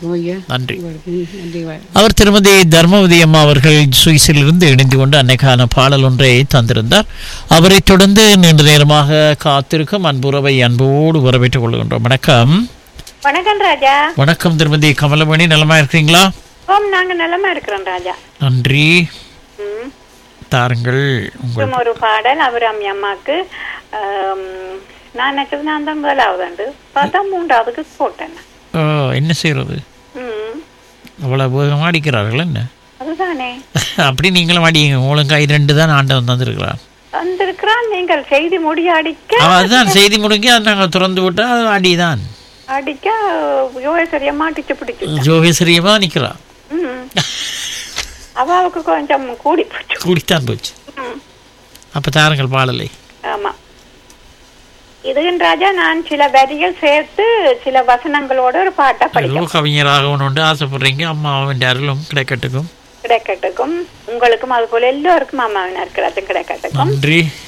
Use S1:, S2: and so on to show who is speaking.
S1: ஐயா
S2: நன்றி
S1: உங்களுக்கு நன்றி வ-
S2: அவர் திருமதி தர்மவதி அம்மா அவர்கள் சுவிஸிலிருந்து இணைந்து கொண்டு அன்னைக்கான பாடல் ஒன்றை தந்திருந்தார் அவரை தொடர்ந்து நீண்ட நேரமாக காத்திருக்கும் அன்புறவை அன்போடு வரவேற்றுக் கொள்கின்றோம் வணக்கம்
S3: வணக்கம் ராஜா
S2: வணக்கம் திருமதி கமலமணி நலமா இருக்கிறீங்களா
S3: ஓம் நாங்க நலமா இருக்கிறோம் ராஜா
S2: நன்றி
S3: ம்.
S2: தாருங்கள் உங்கள்
S3: மற்றும் ஒரு பாடல் அபிராமி அம்மாக்கு ஆம், நான் நினைச்சது நான் தான் முதலாவது பார்த்தா மூன்றாவதுக்கு போட்டேன்
S2: ஆ, என்ன செய்யறது
S3: ம்
S2: அவ்வளவு வேகமாக அடிக்கிறார்கள் என்ன
S3: அதுதானே
S2: அப்படி நீங்களும் அடிங்க உங்களுக்கு கை ரெண்டு தான் ஆண்டவன் தந்திருக்கிறார்
S3: வந்திருக்கிறான் நீங்கள் செய்தி முடிய அடிக்க
S2: ஆ, அதுதான் செய்தி முடிஞ்சு அதை நாங்கள் திறந்து விட்டால் அது அடிதான்
S3: அடிக்க யோகேஸ்வரியா மாட்டிச்சு பிடிச்சு
S2: ஜோகேஸ்வரியமாக நிற்கிறான்
S3: ம் அவாவுக்கு கொஞ்சம் கூடி போச்சு
S2: கூடித்தான் போச்சு
S3: ம்
S2: அப்போ தாருங்கள் பாடலை
S3: ஆமா இதுன் ராஜா நான் சில வரிகள் சேர்த்து சில வசனங்களோட ஒரு பாட்டை
S2: ஏதோ
S3: படிக்க
S2: கவிஞராகணும்னு ஆசைப்படுறீங்க அம்மாவின் அருளும் கிடைக்கட்டுக்கும்
S3: கிடைக்கட்டுக்கும் உங்களுக்கும் அது போல எல்லோருக்கும் அம்மாவின் இருக்கிறதும் கிடைக்கட்டுக்கும்
S2: நன்றி